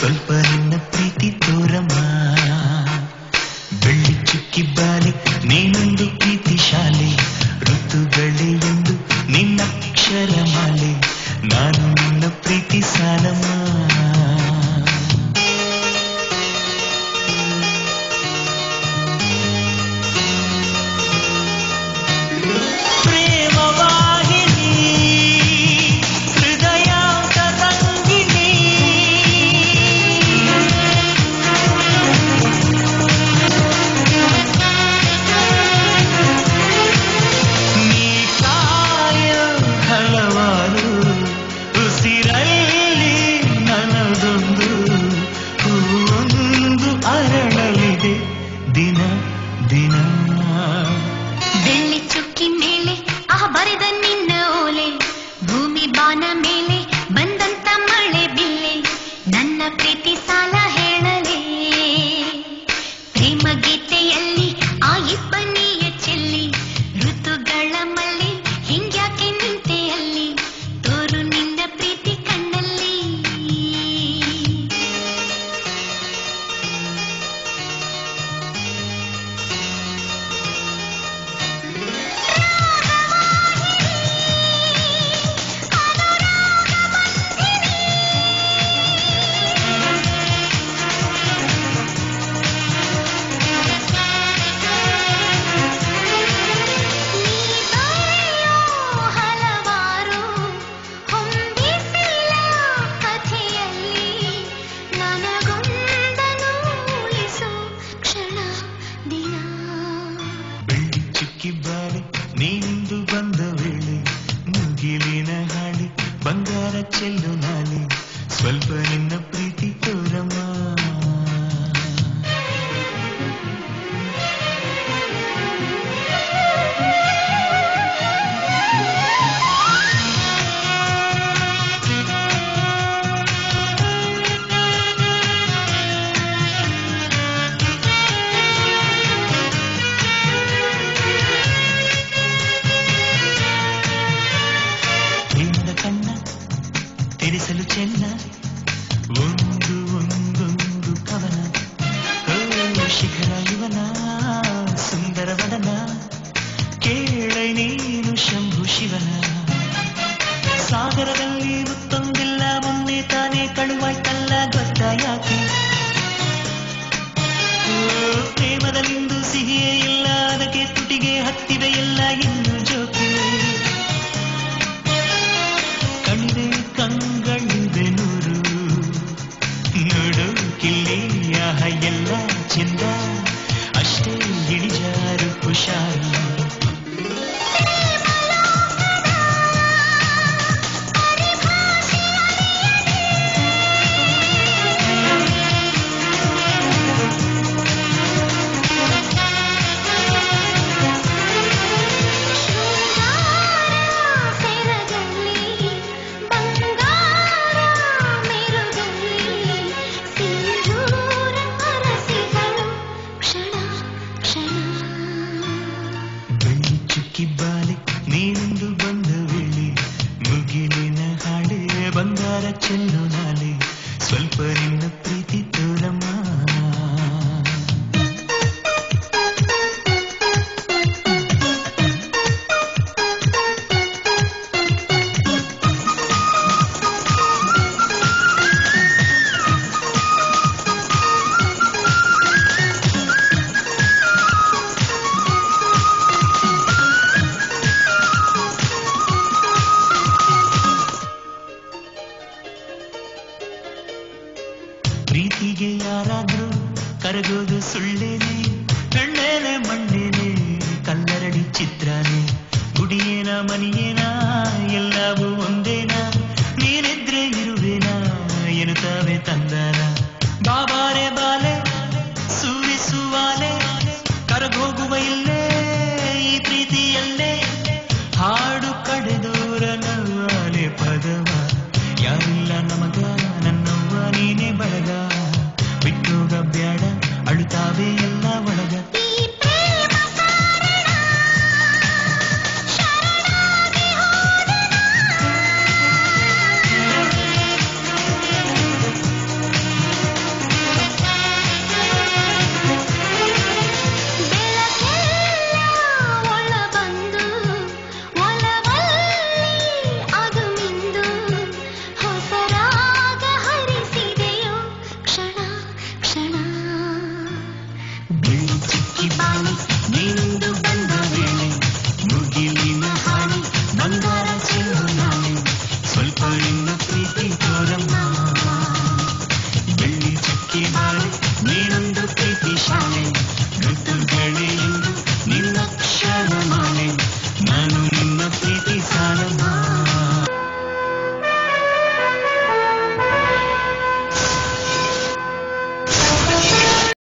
ಸ್ವಲ್ಪ ನಿನ್ನ ಪ್ರೀತಿ ತೋರಮ್ಮ ಬೆಳ್ಳಿ ಚುಕ್ಕಿ ಬಾಲೆ ನೀನೊಂದು ಪ್ರೀತಿ ಶಾಲೆ ಋತುಗಳೇ ಎಂದು ನಿನ್ನ ಅಕ್ಷರ ಮಾಲೆ ನಾನು ನಿನ್ನ ಪ್ರೀತಿ ಸಾಲಮ್ಮ ಪ್ರೇಮವಾಹಿನಿ ಹೃದಯಾಂತ ರಂಗಿಣಿ ನೀ ಕಾಯ ಹಲವಾರು ಉಸಿರಲ್ಲಿ ನನದೊಂದು ಹೂವೊಂದು ಅರಳಲಿದೆ ದಿನ ದಿನ ಬೆಳ್ಳಿ ಚುಕ್ಕಿ ಮೇಲೆ ಆ ಬರೆದ ನಿನ್ನ ಓಲೆ ಭೂಮಿ ಬಾನ ಮೇಲೆ ಬಂದಂತ ಮಳೆ ಬಿಲ್ಲೆ ನನ್ನ ಪ್ರೀತಿ ಸಾಲ ಹೇಳಲೇ ಪ್ರೇಮ ಗೀತೆಯಲ್ಲಿ ಆ ಇಬ್ಬನಿಯ ಚೆಲ್ಲಿ ಋತುಗಳ ಮಲ್ಲಿ ಹಿಂಗ್ಯಾಕೆ ನಿಂತೆ ಅಲ್ಲಿ ತೋರು ನಿನ್ನ ಪ್ರೀತಿ ಕಣ್ಣಲ್ಲಿ ಹಲವಾರು ಹೊಂದಿಸಿಲ್ಲ ಕಥೆಯಲ್ಲಿ ನನಗೊಂದನು ಉಳಿಸು ಕ್ಷಣ ದಿನ ಬೆಳ್ಳಿ ಚುಕ್ಕಿ ಬಾಳೆ ನೀನಿಂದು ಬಂದ ವೇಳೆ ಮುಗಿಲಿನ ಹಾಳಿ ಬಂಗಾರ ಚೆಲ್ಲು ನಾಳೆ ಸ್ವಲ್ಪ ನಿನ್ನ ಪ್ರೀತಿ ತೋರಮ್ಮ ಪ್ರೇಮದ ಕಣ್ಣ ತಿಳಿಸಲು ಚೆನ್ನ ಒಂದು ಒಂದೊಂದು ಕವನ ಓ ಶಿಖರ ಇವನ ಸುಂದರ ವದನ ಕೇಳೈ ನೀನು ಶಂಭು ಶಿವನ ಸಾಗರದಲ್ಲಿ ಮುತ್ತೊಂದಿಲ್ಲ ಮೊನ್ನೆ ತಾನೇ ಕಳುವಾಯ್ತಲ್ಲ ಗೊತ್ತ ಯಾಕೆ ಓ, ಪ್ರೇಮದಲ್ಲಿಂದು ಸಿಹಿಯೇ ಇಲ್ಲ ಅದಕ್ಕೆ ತುಟಿಗೆ ಹತ್ತಿವೆ ಎಲ್ಲ ಇನ್ನು ಜೋಕೆ ಕಣಿವೆ ಕಂಗಳಿವೆ ನೂರು ನೋಡು ಕಿಲ್ಲಿಯ ಎಲ್ಲ ಚೆಂದ ಅಷ್ಟೇ ಇಳಿಜಾರು ಹುಷಾರು ಸೆರಗಲ್ಲಿ ಬಂಗಾರ ಮೆರುಗಲ್ಲಿ ಸಿಂಧೂರ ಅರಸಿಗಳು ಕ್ಷಣ ಕ್ಷಣ ಬೆಳ್ಳಿ ಚುಕ್ಕಿ ಬಾಲೆ ನೀನೆಂದು ಬಂದ ವೇಳೆ ಮುಗಿಲಿನ ಹಾಳೆ ಬಂಗಾರ ಚೆಲ್ಲು ನಾಳೆ ಸ್ವಲ್ಪ ನಿನ್ನ ಪ್ರೀತಿ ತೋರಮ್ಮ ಪ್ರೀತಿಗೆ ಯಾರಾದ್ರೂ ಕರಗೋದು ಸುಳ್ಳೇನೆ ಕಣ್ಣೇನೆ ಮಣ್ಣೇನೆ ಕಲ್ಲರಡಿ ಚಿತ್ರನೇ ಗುಡಿಯೇನ ಮನಿಯೇನ ಎಲ್ಲವೂ ಒಂದೇನ ನೀನಿದ್ರೆ ಇರುವೇನ ಎನ್ನುತ್ತವೆ ತಂದನ